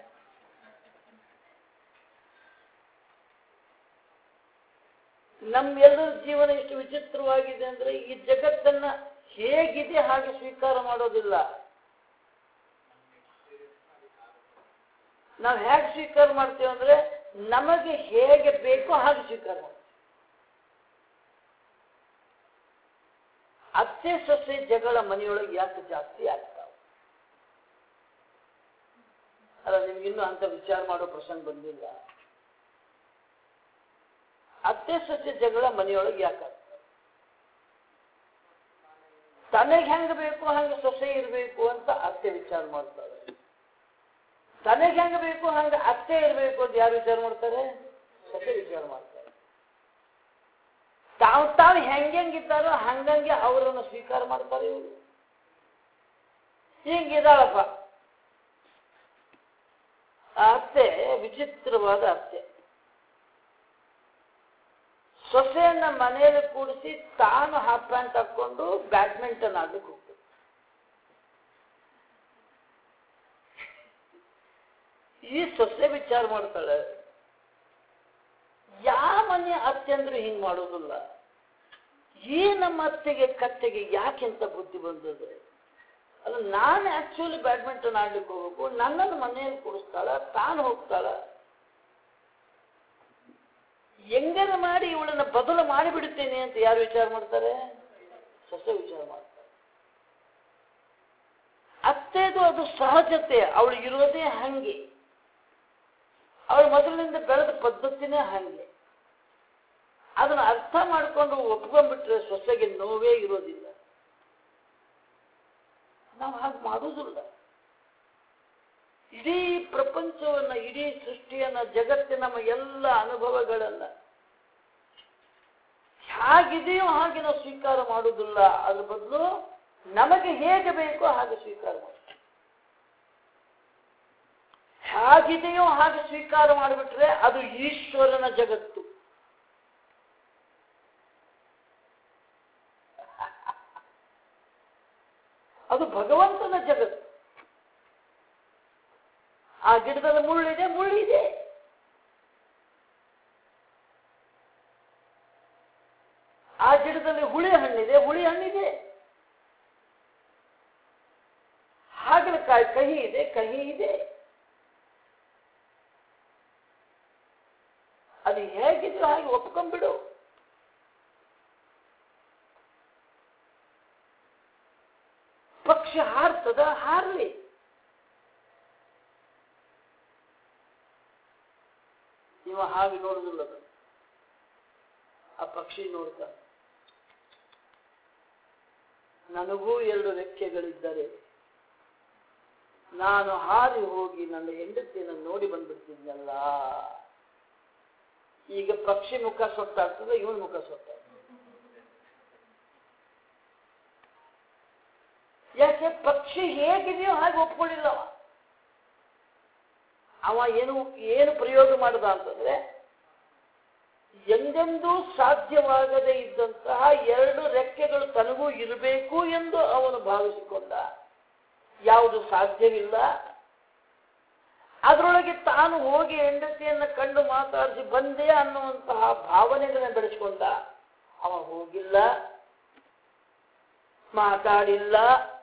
A: ನಮ್ಮೆಲ್ಲರ ಜೀವನ ಎಷ್ಟು ವಿಚಿತ್ರವಾಗಿದೆ ಅಂದ್ರೆ ಈ ಜಗತ್ತನ್ನ ಹೇಗಿದೆ ಹಾಗೆ ಸ್ವೀಕಾರ ಮಾಡೋದಿಲ್ಲ ನಾವು ಹೇಗೆ ಸ್ವೀಕಾರ ಮಾಡ್ತೇವೆ ಅಂದ್ರೆ ನಮಗೆ ಹೇಗೆ ಬೇಕೋ ಹಾಗೆ ಸ್ವೀಕಾರ ಮಾಡ್ತೀವಿ ಅತ್ತೆ ಸೊಸೆ ಜಗಳ ಮನೆಯೊಳಗೆ ಯಾಕೆ ಜಾಸ್ತಿ ಆಗ್ತಾವ ಅಲ್ಲ ನಿಮ್ಗೆ ಇನ್ನೂ ಅಂತ ವಿಚಾರ ಮಾಡೋ ಪ್ರಸಂಗ ಬಂದಿಲ್ಲ ಅತ್ತೆ ಸೊಸೆ ಜಗಳ ಮನೆಯೊಳಗೆ ಯಾಕೆ ಆಗ್ತಾವ ತನಗೆ ಹೆಂಗ ಬೇಕು ಹಂಗೆ ಸೊಸೆ ಇರಬೇಕು ಅಂತ ಅತ್ತೆ ವಿಚಾರ ಮಾಡ್ತಾರೆ ತನಗೆ ಹೆಂಗ ಬೇಕು ಹಂಗ ಅತ್ತೆ ಇರಬೇಕು ಅಂತ ಯಾರು ವಿಚಾರ ಮಾಡ್ತಾರೆ ಸೊಸೆ ವಿಚಾರ ಮಾಡ್ತಾರೆ ತಾವು ತಾವು ಹೆಂಗೆಂಗಿದ್ದಾರೋ ಹಂಗಂಗೆ ಅವರನ್ನು ಸ್ವೀಕಾರ ಮಾಡ್ತಾರೆ ಇವರು ಹಿಂಗಿದಾಳಪ್ಪ ಆ ಅತ್ತೆ ವಿಚಿತ್ರವಾದ ಅತ್ತೆ ಸೊಸೆಯನ್ನ ಮನೆಯಲ್ಲಿ ಕೂಡಿಸಿ ತಾನು ಹಾಫ್ ಪ್ಯಾಂಟ್ ಹಾಕೊಂಡು ಬ್ಯಾಡ್ಮಿಂಟನ್ ಆಡಲಿಕ್ಕೆ ಹೋಗ್ತದೆ ಈ ಸೊಸೆ ವಿಚಾರ ಮಾಡ್ತಾಳೆ ಯಾವ ಮನೆ ಅತ್ತೆ ಅಂದ್ರೂ ಹಿಂಗ್ ಮಾಡೋದಿಲ್ಲ ಈ ನಮ್ಮ ಅತ್ತೆಗೆ ಕತ್ತೆಗೆ ಯಾಕೆಂತ ಬುದ್ಧಿ ಬಂದದೆ ಅಲ್ಲ ನಾನು ಆಕ್ಚುಲಿ ಬ್ಯಾಡ್ಮಿಂಟನ್ ಆಡ್ಲಿಕ್ಕೆ ಹೋಗ್ಬೇಕು ನನ್ನನ್ನು ಮನೆಯಲ್ಲಿ ಕೂಡಿಸ್ತಾಳ ತಾನು ಹೋಗ್ತಾಳ ಹೆಂಗನ ಮಾಡಿ ಇವಳನ್ನ ಬದಲು ಮಾಡಿಬಿಡುತ್ತೇನೆ ಅಂತ ಯಾರು ವಿಚಾರ ಮಾಡ್ತಾರೆ ಸೊಸೆ ವಿಚಾರ ಮಾಡ್ತಾರೆ ಅತ್ತೆದು ಅದು ಸಹಜತೆ ಅವಳು ಇರೋದೇ ಹಂಗೆ ಅವಳು ಮೊದಲಿನಿಂದ ಬೆಳೆದ ಪದ್ಧತಿನೇ ಹಂಗೆ ಅದನ್ನ ಅರ್ಥ ಮಾಡ್ಕೊಂಡು ಒಪ್ಕೊಂಡ್ಬಿಟ್ರೆ ಸೊಸೆಗೆ ನೋವೇ ಇರೋದಿಲ್ಲ ನಾವು ಹಾಗೆ ಮಾಡೋದಿಲ್ಲ ಇಡೀ ಪ್ರಪಂಚವನ್ನ ಇಡೀ ಸೃಷ್ಟಿಯನ್ನ ಜಗತ್ತಿನ ನಮ್ಮ ಎಲ್ಲ ಅನುಭವಗಳನ್ನ ಹೇಗಿದೆಯೋ ಹಾಗೆ ನಾವು ಸ್ವೀಕಾರ ಮಾಡುವುದಿಲ್ಲ ಅದ್ರ ಬದಲು ನಮಗೆ ಹೇಗೆ ಬೇಕೋ ಹಾಗೆ ಸ್ವೀಕಾರ ಮಾಡಿ ಹೇಗಿದೆಯೋ ಹಾಗೆ ಸ್ವೀಕಾರ ಮಾಡಿಬಿಟ್ರೆ ಅದು ಈಶ್ವರನ ಜಗತ್ತು ಅದು ಭಗವಂತನ ಜಗತ್ತು ಆ ಗಿಡದಲ್ಲಿ ಮುಳ್ಳಿದೆ ಮುಳ್ಳಿದೆ ಆ ಗಿಡದಲ್ಲಿ ಹುಳಿ ಹಣ್ಣಿದೆ ಹುಳಿ ಹಣ್ಣಿದೆ ಹಾಗಲಕಾಯಿ ಕಹಿ ಇದೆ ಕಹಿ ಇದೆ ಅದು ಹೇಗಿದ್ರು ಹಾಗೆ ಒಪ್ಕೊಂಡ್ಬಿಡು ಪಕ್ಷಿ ಹಾರ್ತದ ಹಾರ್ಲಿ ಇವ ಹಾಗೆ ನೋಡುದಿಲ್ಲ ಅದು. ಆ ಪಕ್ಷಿ ನೋಡ್ತ ನನಗೂ ಎರಡು ರೆಕ್ಕೆಗಳಿದ್ದರೆ ನಾನು ಹಾರಿ ಹೋಗಿ ನನ್ನ ಹೆಂಡತಿಯನ್ನು ನೋಡಿ ಬಂದ್ಬಿಡ್ತಿದ್ನಲ್ಲ ಈಗ ಪಕ್ಷಿ ಮುಖ ಸೊಟ್ಟಾಗ್ತದೆ ಇವನ್ ಮುಖ ಸೊಟ್ಟಾಗ್ತದೆ ಯಾಕೆ ಪಕ್ಷಿ ಹೇಗಿದೆಯೋ ಹಾಗೆ ಒಪ್ಕೊಳ್ಳಿಲ್ಲ ಅವ ಅವ ಏನು ಏನು ಪ್ರಯೋಗ ಮಾಡಿದ ಅಂತಂದ್ರೆ ಎಂದೆಂದೂ ಸಾಧ್ಯವಾಗದೇ ಇದ್ದಂತಹ ಎರಡು ರೆಕ್ಕೆಗಳು ತನಗೂ ಇರಬೇಕು ಎಂದು ಅವನು ಭಾವಿಸಿಕೊಂಡ ಯಾವುದು ಸಾಧ್ಯವಿಲ್ಲ ಅದರೊಳಗೆ ತಾನು ಹೋಗಿ ಹೆಂಡತಿಯನ್ನ ಕಂಡು ಮಾತಾಡಿಸಿ ಬಂದೆ ಅನ್ನುವಂತಹ ಭಾವನೆಗಳನ್ನ ಬೆಳೆಸ್ಕೊಂಡ ಅವ ಹೋಗಿಲ್ಲ ಮಾತಾಡಿಲ್ಲ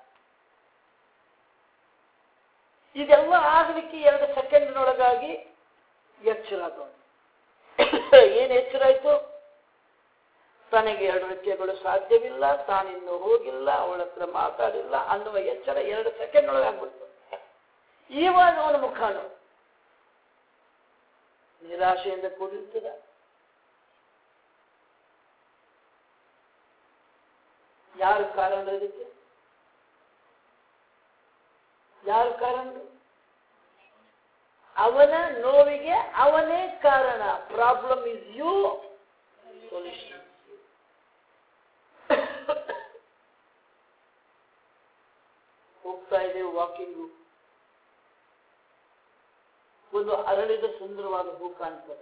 A: ಇದೆಲ್ಲ ಆಗಲಿಕ್ಕೆ ಎರಡು ಸೆಕೆಂಡ್ನೊಳಗಾಗಿ ಎಚ್ಚರ ಆದವನು ಏನು ಎಚ್ಚರ ಆಯ್ತು ತನಗೆ ಎರಡು ರೆಕ್ಕೆಗಳು ಸಾಧ್ಯವಿಲ್ಲ ತಾನಿನ್ನು ಹೋಗಿಲ್ಲ ಅವಳ ಹತ್ರ ಮಾತಾಡಿಲ್ಲ ಅನ್ನುವ ಎಚ್ಚರ ಎರಡು ಸೆಕೆಂಡ್ ಒಳಗೆ ಆಗ್ಬಿಡ್ತು ಇವಾಗ ಅವನ ಮುಖ ನೋಡು ನಿರಾಶೆಯಿಂದ ಕೂಡಿರ್ತದ ಯಾರು ಕಾರಣ ಇದಕ್ಕೆ ಯಾರು ಕಾರಣ ಅವನ ನೋವಿಗೆ ಅವನೇ ಕಾರಣ ಪ್ರಾಬ್ಲಮ್ ಇಸ್ ಯು ಸೊಲ್ಯೂಷನ್ ಹೋಗ್ತಾ ಇದ್ದೇವೆ ವಾಕಿಂಗು ಒಂದು ಅರಳಿದ ಸುಂದರವಾದ ಹೂ ಕಾಣ್ತದೆ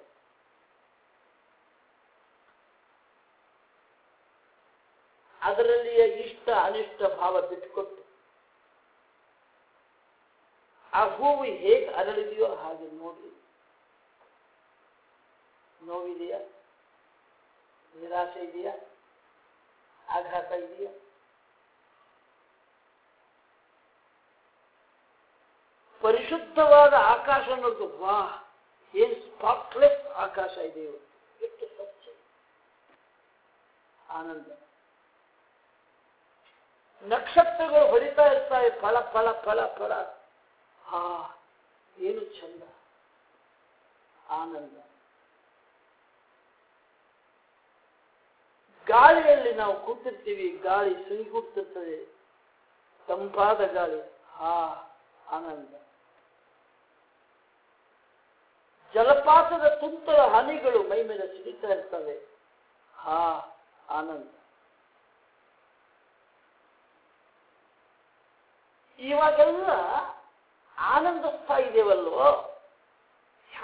A: ಅದರಲ್ಲಿಯ ಇಷ್ಟ ಅನಿಷ್ಟ ಭಾವ ಬಿಟ್ಟುಕೊಟ್ಟು ಆ ಹೂವು ಹೇಗೆ ಅರಳಿದೆಯೋ ಹಾಗೆ ನೋಡಿ ನೋವಿದೆಯಾ ನಿರಾಶೆ ಇದೆಯಾ ಆಘಾತ ಇದೆಯಾ ಪರಿಶುದ್ಧವಾದ ಆಕಾಶ ನೋಡ್ತು ವಾ ಏನ್ ಸ್ಪಾಟ್ಲೆಸ್ ಆಕಾಶ ಇದೆ ಇವತ್ತು ಎಷ್ಟು ಸ್ವಚ್ಛ ಆನಂದ ನಕ್ಷತ್ರಗಳು ಹೊಡಿತಾ ಇರ್ತಾವೆ ಫಳ ಫಳ ಫಳ ಫಳ ಹಾ ಏನು ಚಂದ ಆನಂದ ಗಾಳಿಯಲ್ಲಿ ನಾವು ಕೂತಿರ್ತೀವಿ ಗಾಳಿ ಸುರಿಗುತ್ತಿರ್ತದೆ ತಂಪಾದ ಗಾಳಿ ಹಾ ಆನಂದ ಜಲಪಾತದ ತುಂತರ ಹನಿಗಳು ಮೈ ಮೇಲೆ ಸಿಡಿತಾ ಇರ್ತವೆ ಹಾ ಆನಂದ ಇವಾಗೆಲ್ಲ ಆನಂದಿಸ್ತಾ ಇದ್ದೇವಲ್ವೋ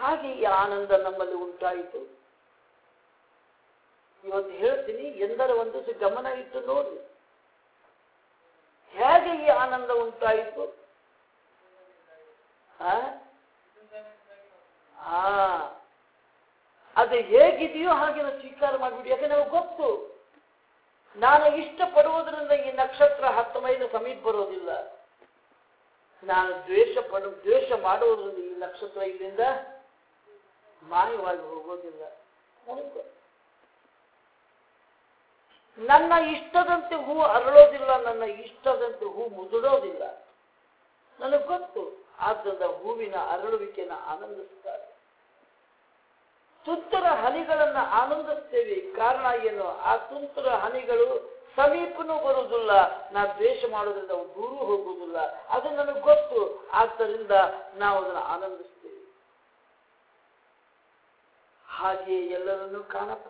A: ಹಾಗೆ ಈ ಆನಂದ ನಮ್ಮಲ್ಲಿ ಉಂಟಾಯಿತು ಇವತ್ತು ಹೇಳ್ತೀನಿ ಎಂದರ ಒಂದು ಸ- ಗಮನ ಇಟ್ಟು ನೋಡಿ ಹೇಗೆ ಈ ಆನಂದ ಉಂಟಾಯಿತು ಆ? ಆ ಅದು ಹೇಗಿದೆಯೋ ಹಾಗೆ ನಾವು ಸ್ವೀಕಾರ ಮಾಡಿಬಿಡಿ ಯಾಕೆ ನಮಗೆ ಗೊತ್ತು ನಾನು ಇಷ್ಟಪಡುವುದರಿಂದ ಈ ನಕ್ಷತ್ರ ಹತ್ತು ಮೈಲ ಸಮೀಪ ಬರೋದಿಲ್ಲ ನಾನು ದ್ವೇಷ ಪಡು ದ್ವೇಷ ಮಾಡುವುದರಿಂದ ಈ ನಕ್ಷತ್ರ ಇಲ್ಲಿಂದ ಮಾಯವಾಗಿ ಹೋಗೋದಿಲ್ಲ ನನಗೆ ಗೊತ್ತು. ನನ್ನ ಇಷ್ಟದಂತೆ ಹೂ ಅರಳೋದಿಲ್ಲ ನನ್ನ ಇಷ್ಟದಂತೆ ಹೂ ಮುದುಡೋದಿಲ್ಲ ನನಗೆ ಗೊತ್ತು ಆದ್ದರಿಂದ ಹೂವಿನ ಅರಳುವಿಕೆನ ಆನಂದಿಸ್ತಾರೆ ತುಂತರ ಹನಿಗಳನ್ನ ಆನಂದಿಸ್ತೇವೆ ಕಾರಣ ಏನು ಆ ತುಂತರ ಹನಿಗಳು ಸಮೀಪನೂ ಬರುವುದಿಲ್ಲ ನಾ ದ್ವೇಷ ಮಾಡೋದ್ರಿಂದ ಅವು ದೂರ ಹೋಗುವುದಿಲ್ಲ ಅದು ನನಗೆ ಗೊತ್ತು ಆದ್ದರಿಂದ ನಾವು ಅದನ್ನು ಆನಂದಿಸ್ತೇವೆ ಹಾಗೆ ಎಲ್ಲರನ್ನೂ ಕಾಣಪ್ಪ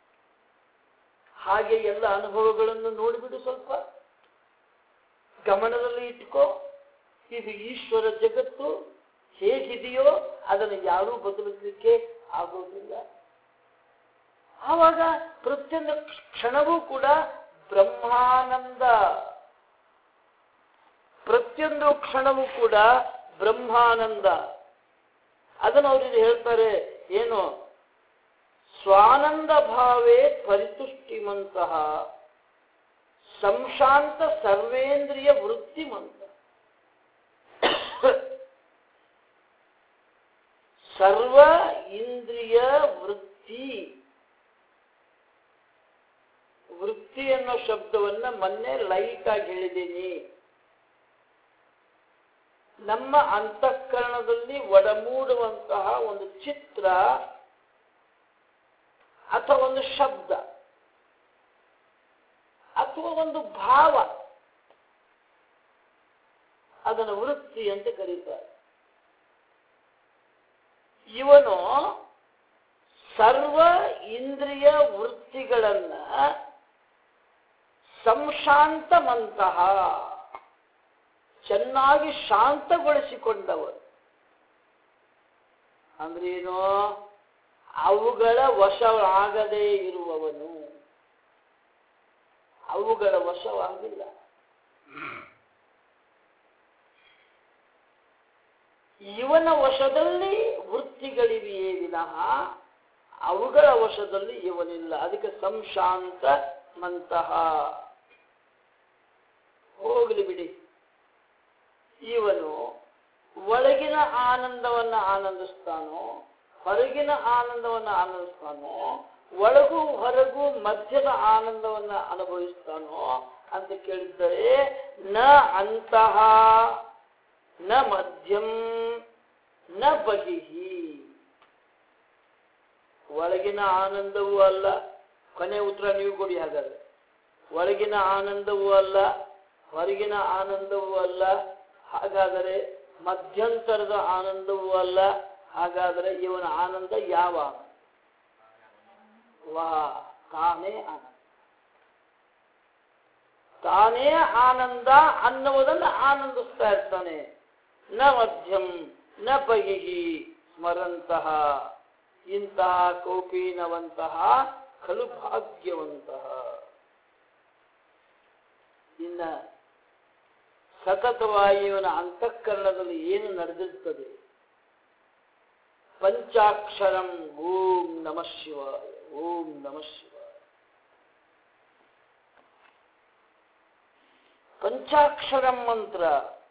A: ಹಾಗೆ ಎಲ್ಲ ಅನುಭವಗಳನ್ನು ನೋಡಿಬಿಡು ಸ್ವಲ್ಪ ಗಮನದಲ್ಲಿ ಇಟ್ಕೋ ಇದು ಈಶ್ವರ ಜಗತ್ತು ಹೇಗಿದೆಯೋ ಅದನ್ನು ಯಾರೂ ಬದಲಿಸಲಿಕ್ಕೆ ಆಗೋದಿಲ್ಲ ಆವಾಗ ಪ್ರತಿಯೊಂದು ಕ್ಷಣವೂ ಕೂಡ ಬ್ರಹ್ಮಾನಂದ ಪ್ರತಿಯೊಂದು ಕ್ಷಣವೂ ಕೂಡ ಬ್ರಹ್ಮಾನಂದ ಅದನ್ನು ಅವರು ಹೇಳ್ತಾರೆ ಏನು ಸ್ವಾನಂದ ಭಾವೇ ಪರಿತುಷ್ಟಿಮಂತಹ ಸಂಶಾಂತ ಸರ್ವೇಂದ್ರಿಯ ವೃತ್ತಿಮಂತ ಸರ್ವ ಇಂದ್ರಿಯ ವೃತ್ತಿ ವೃತ್ತಿ ಅನ್ನೋ ಶಬ್ದವನ್ನ ಮೊನ್ನೆ ಲೈಟ್ ಆಗಿ ಹೇಳಿದ್ದೀನಿ ನಮ್ಮ ಅಂತಃಕರಣದಲ್ಲಿ ಒಡಮೂಡುವಂತಹ ಒಂದು ಚಿತ್ರ ಅಥವಾ ಒಂದು ಶಬ್ದ ಅಥವಾ ಒಂದು ಭಾವ ಅದನ್ನು ವೃತ್ತಿ ಅಂತ ಕರೀತಾರೆ ಇವನು ಸರ್ವ ಇಂದ್ರಿಯ ವೃತ್ತಿಗಳನ್ನ ಸಂಶಾಂತಮಂತಹ ಚೆನ್ನಾಗಿ ಶಾಂತಗೊಳಿಸಿಕೊಂಡವರು ಅಂದ್ರೇನು ಅವುಗಳ ವಶವಾಗದೇ ಇರುವವನು ಅವುಗಳ ವಶವಾಗಿಲ್ಲ ಇವನ ವಶದಲ್ಲಿ ವೃತ್ತಿಗಳಿವೆಯೇ ವಿನಃ ಅವುಗಳ ವಶದಲ್ಲಿ ಇವನಿಲ್ಲ ಅದಕ್ಕೆ ಸಂಶಾಂತ ಮಂತಹ ಹೋಗಲಿ ಬಿಡಿ ಇವನು ಒಳಗಿನ ಆನಂದವನ್ನ ಆನಂದಿಸ್ತಾನೋ ಹೊರಗಿನ ಆನಂದವನ್ನ ಆನಂದಿಸ್ತಾನೋ ಒಳಗೂ ಹೊರಗೂ ಮಧ್ಯದ ಆನಂದವನ್ನ ಅನುಭವಿಸ್ತಾನೋ ಅಂತ ಕೇಳಿದರೆ ನ ಅಂತಹ ನ ಮಧ್ಯಂ ನ ಬಹಿಹಿ ಒಳಗಿನ ಆನಂದವೂ ಅಲ್ಲ ಕೊನೆ ಉತ್ತರ ನೀವು ಕೊಡಿ ಹಾಗಾದ್ರೆ ಒಳಗಿನ ಆನಂದವೂ ಅಲ್ಲ ಹೊರಗಿನ ಆನಂದವೂ ಅಲ್ಲ ಹಾಗಾದರೆ ಮಧ್ಯಂತರದ ಆನಂದವೂ ಅಲ್ಲ ಹಾಗಾದರೆ ಇವನ ಆನಂದ ಯಾವ ಆನಂದ ವಾ ತಾನೇ ಆನಂದ ತಾನೇ ಆನಂದ ಅನ್ನುವುದನ್ನು ಆನಂದಿಸ್ತಾ ಇರ್ತಾನೆ ನ ಮಧ್ಯಂ ನ ಬಹಿಹಿ ಸ್ಮರಂತಹ ಇಂತಹ ಕೌಪೀನವಂತಹ ಖಲು ಭಾಗ್ಯವಂತಹ ಇನ್ನ ಸತತವಾಗಿ ಇವನ ಅಂತಃಕರಣದಲ್ಲಿ ಏನು ನಡೆದಿರ್ತದೆ ಪಂಚಾಕ್ಷರಂ ಓಂ ನಮಃ ಶಿವಾಯ ಓಂ ನಮಃ ಶಿವಾಯ ಪಂಚಾಕ್ಷರಂ ಮಂತ್ರ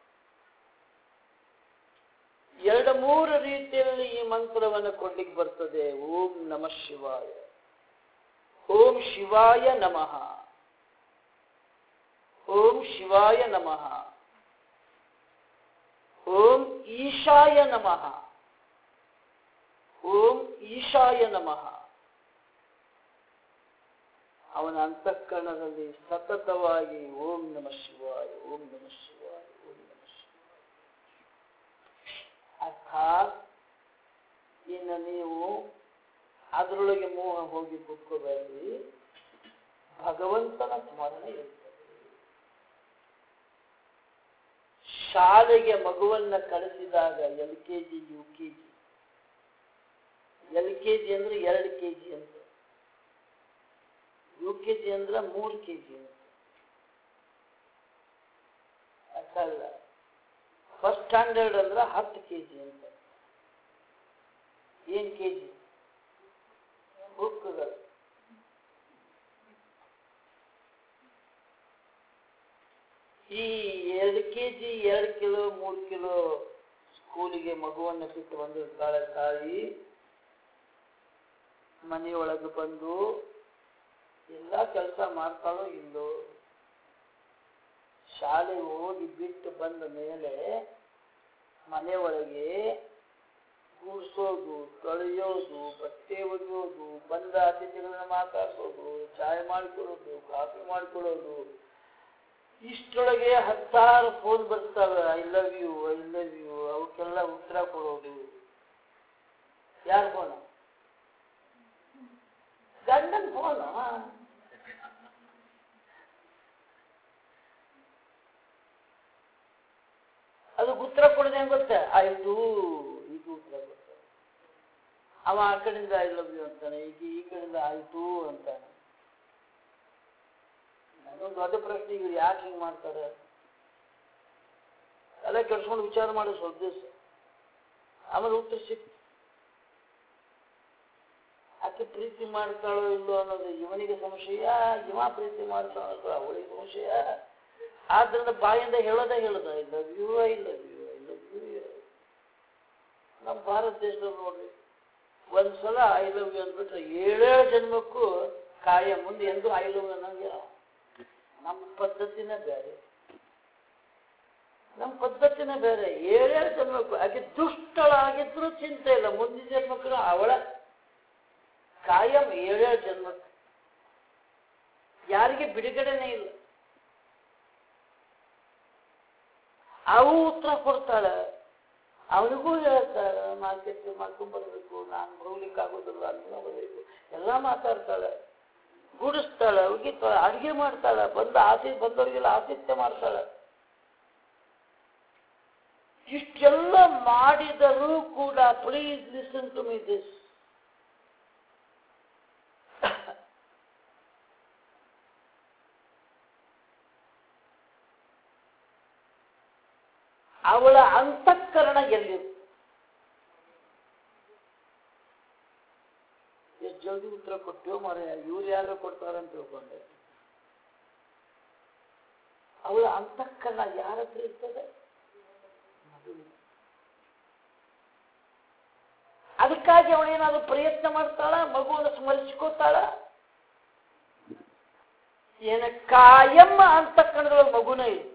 A: ಎರಡು ಮೂರು ರೀತಿಯಲ್ಲಿ ಈ ಮಂತ್ರವನ್ನು ಕೊಡ್ಲಿಕ್ಕೆ ಬರ್ತದೆ ಓಂ ನಮಃ ಶಿವಾಯ ಓಂ ಶಿವಾಯ ನಮಃ ಓಂ ಶಿವಾಯ ನಮಃ ಓಂ ಈಶಾಯ ನಮಃ ಓಂ ಈಶಾಯ ನಮಃ ಅವನ ಅಂತಃಕರಣದಲ್ಲಿ ಸತತವಾಗಿ ಓಂ ನಮ ಶಿವಾಯ ಓಂ ನಮ ಶಿವಾಯ ಓಂ ನಮ ಶಿವಾಯ ಅರ್ಥಾತ್ ಇನ್ನು ನೀವು ಅದರೊಳಗೆ ಮೋಹ ಹೋಗಿ ಕೂತ್ಕೋಬೇಡಿ ಭಗವಂತನ ಸ್ಮರಣೆ ಇರ್ತದೆ ಶಾಲೆಗೆ ಮಗುವನ್ನ ಕಳಿಸಿದಾಗ L K G U K G L K G ಅಂದ್ರೆ ಎರಡು ಕೆ ಜಿ ಅಂತ ಯು ಕೆ ಜಿ ಅಂದ್ರೆ ಮೂರು ಕೆ ಜಿ ಅಂತ ಅರ್ಥಲ್ಲ ಫಸ್ಟ್ ಸ್ಟ್ಯಾಂಡರ್ಡ್ ಅಂದ್ರೆ ಹತ್ತು ಕೆ ಜಿ ಅಂತ ಏನ್ ಕೆ ಜಿ ಬುಕ್ಗಳು ಈ ಎರಡು ಕೆ ಜಿ ಎರಡು ಕಿಲೋ ಮೂರು ಕಿಲೋ ಸ್ಕೂಲಿಗೆ ಮಗುವನ್ನು ಬಿಟ್ಟು ಬಂದಿರ್ತಾಳೆ ತಾಯಿ ಮನೆಯೊಳಗೆ ಬಂದು ಎಲ್ಲ ಕೆಲಸ ಮಾಡ್ತಾಳೋ ಇಲ್ಲೋ ಶಾಲೆಗೆ ಹೋಗಿ ಬಿಟ್ಟು ಬಂದ ಮೇಲೆ ಮನೆಯೊಳಗೆ ಗೂಡ್ಸೋದು ತೊಳೆಯೋದು ಬಟ್ಟೆ ಒಗೆಯೋದು ಬಂದ ಅತಿಥಿಗಳನ್ನ ಮಾತಾಡ್ಸೋದು ಚಾಯ್ ಮಾಡಿಕೊಡೋದು ಕಾಫಿ ಮಾಡಿಕೊಡೋದು ಇಷ್ಟೊಳಗೆ ಹತ್ತಾರು ಫೋನ್ ಬರ್ತಾವೆ I love you I love you ಅವಕ್ಕೆಲ್ಲ ಉತ್ತರ ಕೊಡೋದು ಯಾರ ಫೋನ್ ಗಂಡನ ಫೋನ್ ಅದು ಉತ್ತರ ಕೊಡೋದು ಹೆಂಗ್ ಗೊತ್ತಾ ಆಯ್ತು ಈಗ ಉತ್ತರ ಕೊಡ್ತಾರೆ ಅವ ಆ ಕಡೆಯಿಂದ ಐ ಲವ್ ಯು ಅಂತಾನೆ ಈಗ ಈ ಕಡೆಯಿಂದ ಆಯ್ತು ಅಂತಾನೆ ನನಗೊಂದು ದೊಡ್ಡ ಪ್ರಶ್ನೆ ಇವ್ರು ಯಾಕೆ ಹಿಂಗೆ ಮಾಡ್ತಾರೆ ಎಲ್ಲ ಕೆಡ್ಸ್ಕೊಂಡು ವಿಚಾರ ಮಾಡಿ ಸ್ವಲ್ಪ ದಿವಸ ಆಮೇಲೆ ಉತ್ತರ ಸಿಕ್ತು ಆಕೆ ಪ್ರೀತಿ ಮಾಡ್ತಾಳೋ ಇಲ್ಲೋ ಅನ್ನೋದು ಇವನಿಗೆ ಸಂಶಯ ಇವ ಪ್ರೀತಿ ಮಾಡ್ತಾಳೋ ಅನ್ನೋದು ಅವಳಿಗೆ ಸಂಶಯ ಆದ್ರಿಂದ ಬಾಯಿಂದ ಹೇಳೋದೇ ಹೇಳೋದ I love you I love you I love you ನಮ್ಮ ಭಾರತ ದೇಶದಲ್ಲಿ ನೋಡ್ರಿ ಒಂದ್ಸಲ ಐ ಲವ್ ಯು ಅಂದ್ಬಿಟ್ರೆ ಏಳೇ ಜನ್ಮಕ್ಕೂ ಕಾಯ ಮುಂದೆ ಎಂದು ಐ ಲವ್ ಅನ್ನಂಗೆ ನಮ್ಮ ಪದ್ಧತಿನೇ ಬೇರೆ ನಮ್ಮ ಪದ್ಧತಿನೇ ಬೇರೆ ಏಳೇಳು ಜನ್ಮಕ್ಕೂ ಆಕೆ ದುಷ್ಟಳಾಗಿದ್ರು ಚಿಂತೆ ಇಲ್ಲ ಮುಂದಿನ ಜನ್ಮಕ್ಕೂ ಅವಳ ಕಾಯಂ ಏಳೇಳು ಜನ್ಮಕ್ಕೆ ಯಾರಿಗೆ ಬಿಡುಗಡೆನೇ ಇಲ್ಲ ಅವು ಉತ್ತರ ಕೊಡ್ತಾಳೆ ಅವನಿಗೂ ಹೇಳ್ತಾಳೆ ಮಾರ್ಕೆಟ್ ಮಾಡ್ಕೊಂಡ್ಬರ್ಬೇಕು ನಾನು ಹೋಗ್ಲಿಕ್ಕೆ ಆಗೋದಿಲ್ಲ ಅಂತ ಬರಬೇಕು ಎಲ್ಲ ಮಾತಾಡ್ತಾಳೆ ಗುಡಿಸ್ತಾಳೆ ಒಗಿತಾಳೆ ಅಡುಗೆ ಮಾಡ್ತಾಳೆ ಬಂದ ಆತಿ ಬಂದವರಿಗೆಲ್ಲ ಆತಿಥ್ಯ ಮಾಡ್ತಾಳೆ ಇಷ್ಟೆಲ್ಲ ಮಾಡಿದರೂ ಕೂಡ please listen to me this ಅವಳ ಅಂತಃಕರಣ ಎಲ್ಲಿರುತ್ತೆ ಎಷ್ಟು ಜಲ್ದಿ ಉತ್ತರ ಕೊಟ್ಟೆವು ಮರ ಇವ್ರು ಯಾರು ಕೊಡ್ತಾರೆ ಅಂತ ತಿಳ್ಕೊಂಡೆ ಅವಳ ಅಂತಃಕರಣ ಯಾರ ಹತ್ರ ಇರ್ತದೆ ಮಗುವಿನ. ಅದಕ್ಕಾಗಿ ಅವಳೇನಾದ್ರೂ ಪ್ರಯತ್ನ ಮಾಡ್ತಾಳ ಮಗುವನ್ನು ಸ್ಮರಿಸ್ಕೋತಾಳ ಏನ ಕಾಯಮ್ಮ ಅಂತಃಕರಣದೊಳಗೆ ಮಗುನ ಇರ್ತದೆ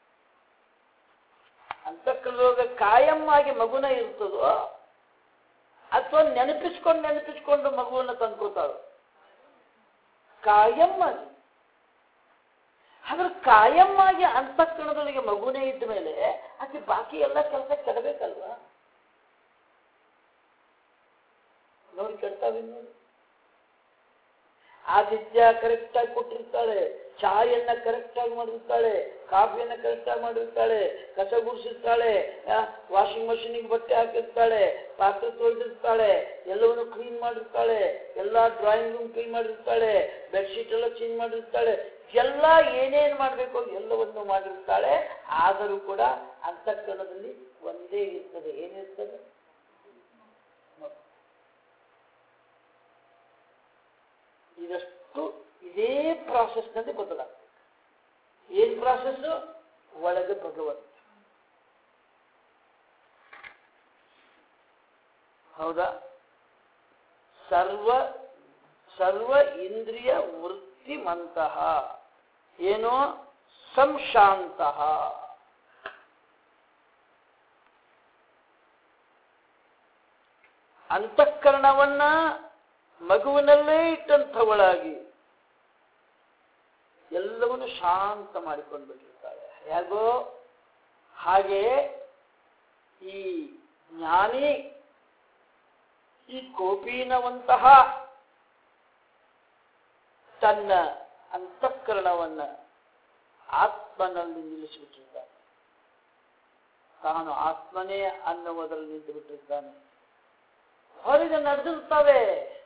A: ಅಂತಃಕರಣದೊಳಗೆ ಕಾಯಮ್ಮಾಗಿ ಮಗುನ ಇರ್ತದೋ ಅಥವಾ ನೆನಪಿಸ್ಕೊಂಡು ನೆನಪಿಸ್ಕೊಂಡು ಮಗುವನ್ನು ತಂದ್ಕೋತಾಳು ಕಾಯಮ್ಮಾಗಿ ಹಾಗಾದ್ರೆ ಕಾಯಮ್ಮಾಗಿ ಅಂತಃಕರಣದೊಳಗೆ ಮಗುನೇ ಇದ್ದ ಮೇಲೆ ಆಕೆ ಬಾಕಿ ಎಲ್ಲ ಕೆಲಸ ಕೆಡಬೇಕಲ್ವಾ ನೋಡಿ ಕೆಡ್ತಾವೆ ನೋಡಿ ಆತಿಥ್ಯ ಕರೆಕ್ಟ್ ಆಗಿ ಕೊಟ್ಟಿರ್ತಾಳೆ ಚಾಯನ್ನ ಕರೆಕ್ಟ್ ಆಗಿ ಮಾಡಿರ್ತಾಳೆ ಕಾಫಿಯನ್ನ ಕರೆಕ್ಟ್ ಆಗಿ ಮಾಡಿರ್ತಾಳೆ ಕಸ ಗುಡಿಸಿರ್ತಾಳೆ ವಾಷಿಂಗ್ ಮಷೀನಿಗೆ ಬಟ್ಟೆ ಹಾಕಿರ್ತಾಳೆ ಪಾತ್ರೆ ತೊಳೆದಿರ್ತಾಳೆ ಎಲ್ಲವನ್ನು ಕ್ಲೀನ್ ಮಾಡಿರ್ತಾಳೆ ಎಲ್ಲ ಡ್ರಾಯಿಂಗ್ ರೂಮ್ ಕ್ಲೀನ್ ಮಾಡಿರ್ತಾಳೆ ಬೆಡ್ಶೀಟ್ ಎಲ್ಲ ಚೇಂಜ್ ಮಾಡಿರ್ತಾಳೆ ಎಲ್ಲ ಏನೇನು ಮಾಡಬೇಕು ಎಲ್ಲವನ್ನು ಮಾಡಿರ್ತಾಳೆ ಆದರೂ ಕೂಡ ಅಂತಃಕರಣದಲ್ಲಿ ಒಂದೇ ಇರ್ತದೆ ಏನಿರ್ತದೆ ಇದಷ್ಟು ಇದೇ ಪ್ರಾಸೆಸ್ನಲ್ಲಿ ಬದಲಾಗ್ತದೆ ಏನ್ ಪ್ರಾಸೆಸ್ ಒಳಗೆ ಭಗವಂತ ಹೌದಾ ಸರ್ವ ಸರ್ವ ಇಂದ್ರಿಯ ವೃತ್ತಿಮಂತಹ ಏನೋ ಸಂಶಾಂತಹ ಅಂತಃಕರಣವನ್ನ ಮಗುವಿನಲ್ಲೇ ಇಟ್ಟಂಥವಳಾಗಿ ಎಲ್ಲವನ್ನು ಶಾಂತ ಮಾಡಿಕೊಂಡು ಬಿಟ್ಟಿರ್ತಾಳೆ ಹೇಗೋ ಹಾಗೆ ಈ ಜ್ಞಾನಿ ಈ ಕೋಪೀನವಂತಹ ತನ್ನ ಅಂತಃಕರಣವನ್ನ ಆತ್ಮನಲ್ಲಿ ನಿಲ್ಲಿಸಿಬಿಟ್ಟಿರ್ತಾನೆ ತಾನು ಆತ್ಮನೇ ಅನ್ನುವುದರಲ್ಲಿ ನಿಂತು ಬಿಟ್ಟಿರ್ತಾನೆ ಹೊರಗೆ ನಡೆದಿರ್ತವೆ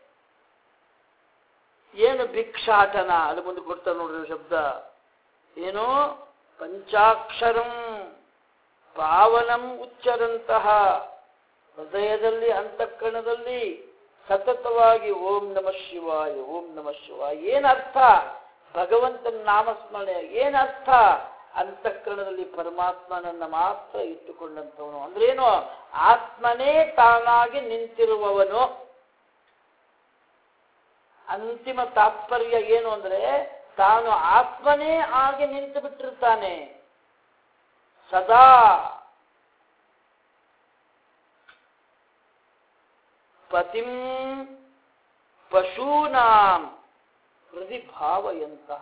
A: ಏನು ಭಿಕ್ಷಾಟನ ಅದು ಮುಂದೆ ಕೊಡ್ತಾರೆ ನೋಡ್ರಿ ಶಬ್ದ ಏನು ಪಂಚಾಕ್ಷರಂ ಪಾವನಂ ಉಚ್ಚರಂತಹ ಹೃದಯದಲ್ಲಿ ಅಂತಃಕರಣದಲ್ಲಿ ಸತತವಾಗಿ ಓಂ ನಮ ಶಿವಾಯ ಓಂ ನಮ ಶಿವಾಯ ಏನರ್ಥ ಭಗವಂತನ ನಾಮಸ್ಮರಣೆ ಏನರ್ಥ ಅಂತಃಕರಣದಲ್ಲಿ ಪರಮಾತ್ಮನನ್ನ ಮಾತ್ರ ಇಟ್ಟುಕೊಂಡಂಥವನು ಅಂದ್ರೇನು ಆತ್ಮನೇ ತಾನಾಗಿ ನಿಂತಿರುವವನು ಅಂತಿಮ ತಾತ್ಪರ್ಯ ಏನು ಅಂದ್ರೆ ತಾನು ಆತ್ಮನೇ ಆಗಿ ನಿಂತು ಬಿಟ್ಟಿರ್ತಾನೆ ಸದಾ ಪತಿಂ ಪಶೂನಾಂ ಹೃದಯ ಭಾವಯಂತಹ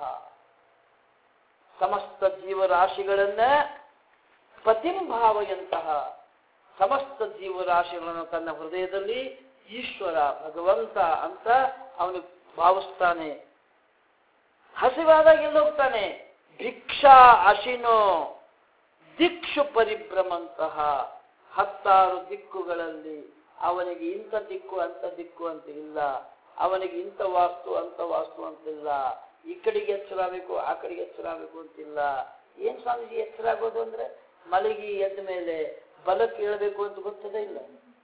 A: ಸಮಸ್ತ ಜೀವರಾಶಿಗಳನ್ನ ಪತಿಂ ಭಾವಯಂತಹ ಸಮಸ್ತ ಜೀವರಾಶಿಗಳನ್ನು ತನ್ನ ಹೃದಯದಲ್ಲಿ ಈಶ್ವರ ಭಗವಂತ ಅಂತ ಅವನು ಭಾವಿಸ್ತಾನೆ ಹಸಿವಾದಾಗ ಎಲ್ಲಿ ಹೋಗ್ತಾನೆ ಭಿಕ್ಷಾ ಅಶಿನೋ ದಿಕ್ಷು ಪರಿಭ್ರಮಂತಹ ಹತ್ತಾರು ದಿಕ್ಕುಗಳಲ್ಲಿ ಅವನಿಗೆ ಇಂಥ ದಿಕ್ಕು ಅಂತ ದಿಕ್ಕು ಅಂತ ಇಲ್ಲ ಅವನಿಗೆ ಇಂಥ ವಾಸ್ತು ಅಂತ ವಾಸ್ತು ಅಂತಿಲ್ಲ ಈ ಕಡೆಗೆ ಎಚ್ಚರಾಗಬೇಕು ಆ ಕಡೆಗೆ ಎಚ್ಚರಾಗಬೇಕು ಅಂತಿಲ್ಲ ಏನ್ ಸ್ವಾಮೀಜಿ ಎಚ್ಚರಾಗೋದು ಅಂದ್ರೆ ಮಲಗಿ ಎದ್ದ ಮೇಲೆ ಬಲಕ್ಕೆ ಏಳಬೇಕು ಅಂತ ಗೊತ್ತದೇ ಇಲ್ಲ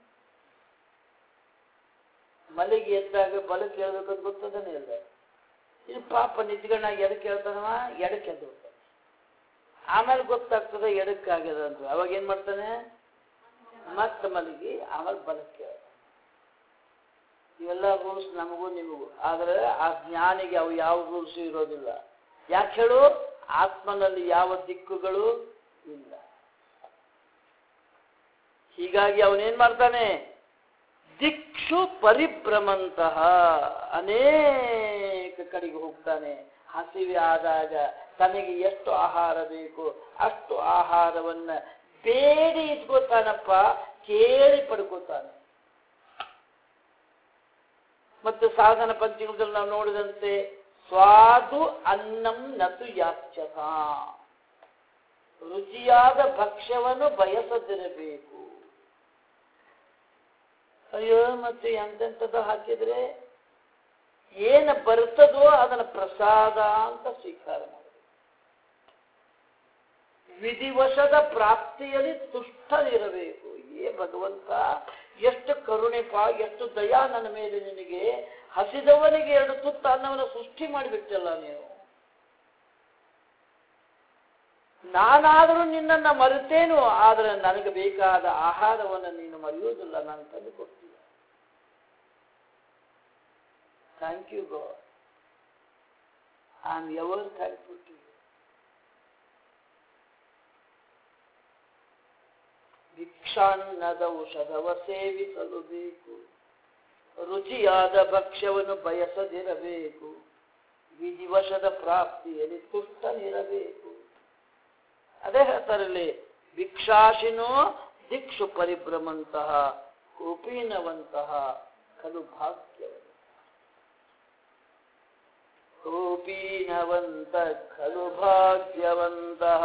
A: ಮಲಗಿ ಎದ್ದಾಗ ಬಲಕ್ಕೆ ಏಳ್ಬೇಕು ಅಂತ ಗೊತ್ತದೇ ಇಲ್ಲ ಇದು ಪಾಪ ನಿದ್ಗಣ್ಣಾಗಿ ಎದಕ್ಕೆ ಹೇಳ್ತಾನವ ಎಡಕ್ಕೆ ಎದ್ದು ಹೋಗ್ತಾನೆ ಆಮೇಲೆ ಗೊತ್ತಾಗ್ತದೆ ಎಡಕ್ಕಾಗ್ಯದ ಅಂತ ಅವಾಗ ಏನ್ ಮಾಡ್ತಾನೆ ಮತ್ತೆ ಮಲಗಿ ಆಮೇಲೆ ಬಲಕ್ಕೆ ಹೇಳ್ತಾನೆ ಇವೆಲ್ಲ ರೂಲ್ಸ್ ನಮಗೂ ನಿಮಗೂ ಆದ್ರೆ ಆ ಜ್ಞಾನಿಗೆ ಅವು ಯಾವ ರೂಲ್ಸ್ ಇರೋದಿಲ್ಲ ಯಾಕೆ ಹೇಳು ಆತ್ಮನಲ್ಲಿ ಯಾವ ದಿಕ್ಕುಗಳು ಇಲ್ಲ ಹೀಗಾಗಿ ಅವನೇನ್ ಮಾಡ್ತಾನೆ ದಿಕ್ಷು ಪರಿಭ್ರಮಂತಹ ಅನೇಕ ಕಡೆಗೆ ಹೋಗ್ತಾನೆ ಹಸಿವೆ ಆದಾಗ ತನಗೆ ಎಷ್ಟು ಆಹಾರ ಬೇಕು ಅಷ್ಟು ಆಹಾರವನ್ನ ಬೇಡಿ ಇಟ್ಕೋತಾನಪ್ಪ ಕೇಳಿ ಪಡ್ಕೋತಾನೆ ಮತ್ತು ಸಾಧನ ಪಂಚಮದಲ್ಲಿ ನಾವು ನೋಡಿದಂತೆ ಸ್ವಾದು ಅನ್ನಂ ನತು ಯಾಚಕ ರುಚಿಯಾದ ಭಕ್ಷ್ಯವನ್ನು ಬಯಸದಿರಬೇಕು ಅಯ್ಯೋ ಮತ್ತೆ ಎಂತೆಂಥದ್ದು ಹಾಕಿದ್ರೆ ಏನು ಬರ್ತದೋ ಅದನ್ನ ಪ್ರಸಾದ ಅಂತ ಸ್ವೀಕಾರ ಮಾಡಬೇಕು ವಿಧಿವಶದ ಪ್ರಾಪ್ತಿಯಲ್ಲಿ ತುಷ್ಟನಿರಬೇಕು ಏ ಭಗವಂತ ಎಷ್ಟು ಕರುಣೆಪ ಎಷ್ಟು ದಯಾ ನನ್ನ ಮೇಲೆ ನಿನಗೆ ಹಸಿದವನಿಗೆ ಎರಡು ತುತ್ತ ಅನ್ನವನ್ನು ಸೃಷ್ಟಿ ಮಾಡಿಬಿಟ್ಟಲ್ಲ ನೀನು ನಾನಾದರೂ ನಿನ್ನನ್ನ ಮರೆತೇನು ಆದರೆ ನನಗೆ ಬೇಕಾದ ಆಹಾರವನ್ನು ನೀನು ಮರೆಯುವುದಿಲ್ಲ ನಾನು ತಂದು ಕೊಡ್ತೀಯ thank you God I am ever thankful to you ಭಿಕ್ಷಾನ್ನದ ಔಷಧವ ಸೇವಿಸಲು ಬೇಕು ರುಚಿಯಾದ ಭಕ್ಷ್ಯವನ್ನು ಬಯಸದಿರಬೇಕು ವಿಧಿವಶದ ಪ್ರಾಪ್ತಿಯಲ್ಲಿ ತುಷ್ಟನಿರಬೇಕು ಅದೇ ಹೇಳ್ತಾರಲ್ಲಿ ಭಿಕ್ಷಾಶಿನೋ ದಿಕ್ಷು ಪರಿಭ್ರಮಂತಹ ಕೋಪೀನವಂತಹ ಖಲು ಭಾಗ್ಯವಂತ ಕೋಪೀನವಂತ ಖಲು ಭಾಗ್ಯವಂತಹ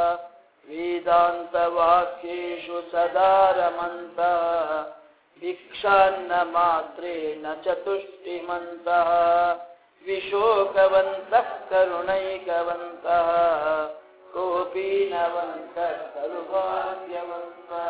A: ವೇದಾಂತವಾಕ್ಯೇಷು ಸದಾ ರಮಂತಃ ಭಿಕ್ಷಾನ್ನ ಮಾತ್ರೇಣ ಚತುಷ್ಟಿಮಂತಃ ವಿಶೋಕವಂತಃ ಕರುಣೈಕವಂತಃ ಕೋಪೀನವಂತಃ ಖಲು ಭಾಗ್ಯವಂತಃ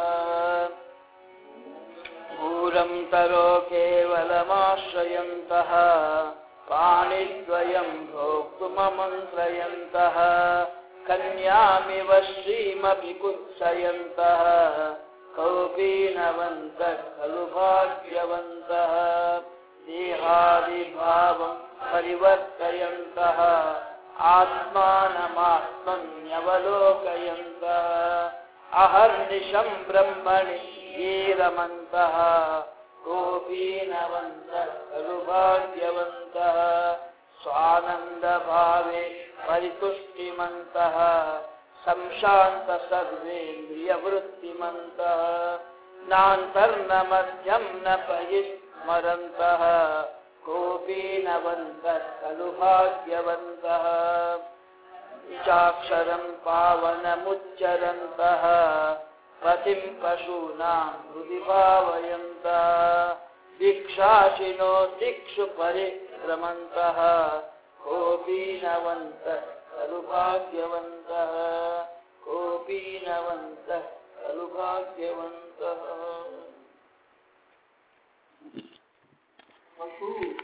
A: ಮೂರಂ ತರೋ ಕೇವಲಮಾಶ್ರಯಂತಃ ಪಾಣಿದ್ವಯಂ ಭೋಕ್ತುಮಮಂತ್ರಯಂತಃ ಕನ್ಯಾಮಿವ ಶ್ರೀಮಪಿ ಕುತ್ಸಯಂತಃ ಕೌಪೀನವಂತಃ ಖಲು ಭಾಗ್ಯವಂತಃ ದೇಹಾದಿಭಾವಂ ಪರಿವರ್ತಯಂತಃ ಆತ್ಮಾನಮಾತ್ಮನ್ಯವಲೋಕಯಂತಃ ಅಹರ್ನಿಶಂ ಬ್ರಹ್ಮಣಿ ೀರಮಂತಹ ಗೋಪೀನವಂತಃ ಖಲು ಭಾಗ್ಯವಂತಃ ಸ್ವಾನಂದ ಭಾವೆ ಪರಿತುಷ್ಟಿಮಂತಃ ಸಂಶಾಂತ ಸರ್ವೇಂದ್ರಿಯ ವೃತ್ತಿಮಂತಃ ನಾಂತರ್ನ ಮಧ್ಯಂ ನ ಪರಿಸ್ಮರಂತಃ ಗೋಪೀನವಂತಃ ಖಲು ಭಾಗ್ಯವಂತಃ चाक्षरं पावनमुच्चरन्तः पतिं पशूनां हृदि भावयन्तः दीक्षाशिनो दिक्षु परिक्रमन्तः कोऽपि नवन्तः खलु भाग्यवन्तः कोऽपि नवन्तः खलु भाग्यवन्तः
B: ಮತ್ತು